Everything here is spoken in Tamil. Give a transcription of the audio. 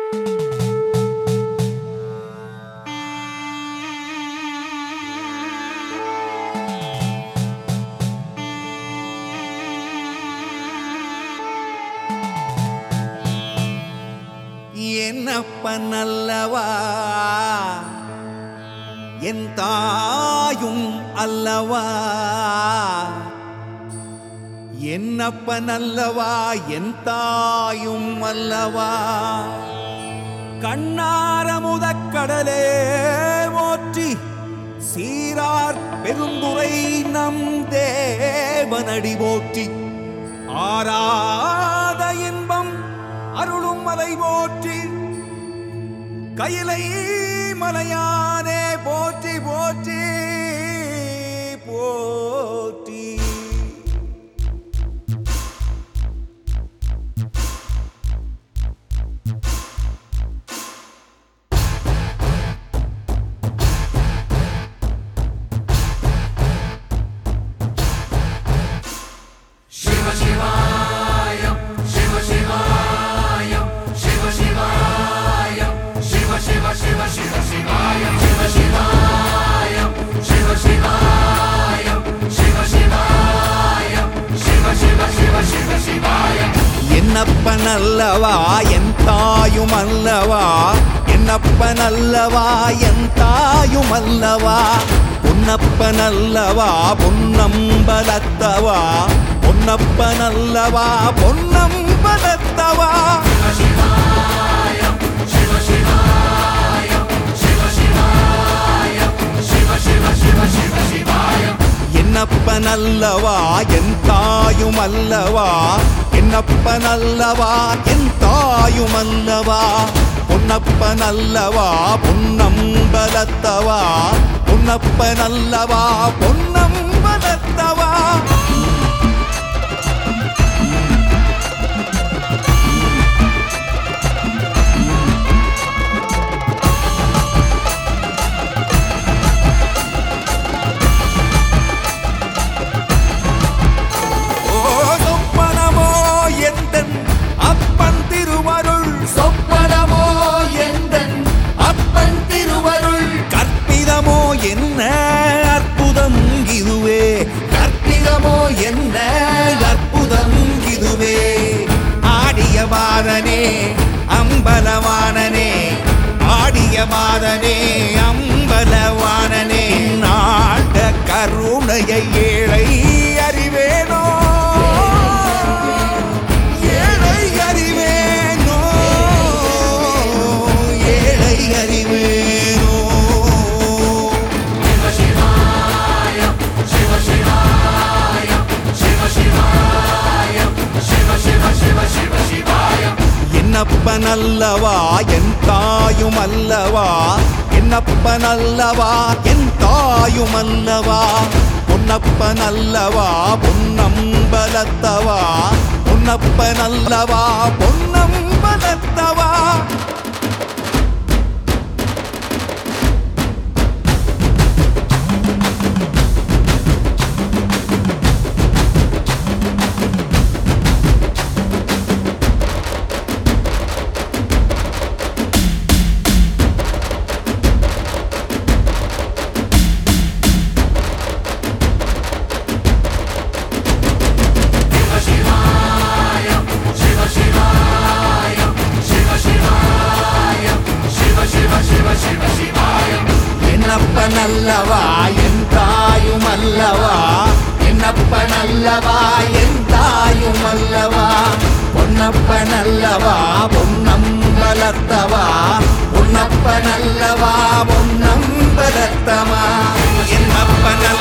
என்னப்பனல்லவா என் தாயும் அல்லவா என்னப்பனல்லவா என் தாயும் அல்லவா கண்ணாரமுதக்கடலே போற்றி சீரார் பெருந்துரை நம் தேவனடி போற்றி ஆராத இன்பம் அருளும் மலை போற்றி கையிலை மலையானே போற்றி போற்றி போற்றி என்னப்பன் அல்லவா என் தாயும் அல்லவா என்னப்பன் அல்லவா என் தாயும் அல்லவா பொன்னப்பன் அல்லவா பொன்னம்பலத்தவா பொன்னப்பன் அல்லவா பொன்னம்பலத்தவா என்னப்பன் அல்லவா என் தாயும் அல்லவா என்னப்பன் அல்லவா என் தாயும் அல்லவா பொன்னப்பன் அல்லவா பொன்னம்பலத்தவா பொன்னப்பன் அல்லவா பொன்னம்பலத்தவா ஓ சொப்பனமோ எந்தன் அப்பன் திருவருள் சொப்பனமோ எந்தன் அப்பன் திருவருள் கற்பிதமோ என்ன அற்புதம் இதுவே கற்பிதமோ என்ன அற்புதம் இதுவே ஆடிய மாதனே அம்பலவானனே ஆடிய மாதனே அம்பலவானனே நாட கருணையை ஏழை அறிவேனோ ஏழை அறிவேனோ ஏழை அறிவேனோ என்னப்பன் அல்லவா என் தாயும் அல்லவா என்னப்பன் அல்லவா என் தாயும் அல்லவா பொன்னப்பன் அல்லவா பொன்னம்பலத்தவா பொன்னப்பன் அல்லவா பொன்னம்பலத்தவா என்னப்பன் அல்லவா என் தாயும் அல்லவா என்னப்பன் அல்லவா என் தாயும் அல்லவா பொன்னப்பன் அல்லவா பொன்னம்பலத்தவா பொன்னப்பன் அல்லவா பொன்னம்பலத்தவா என்னப்பன்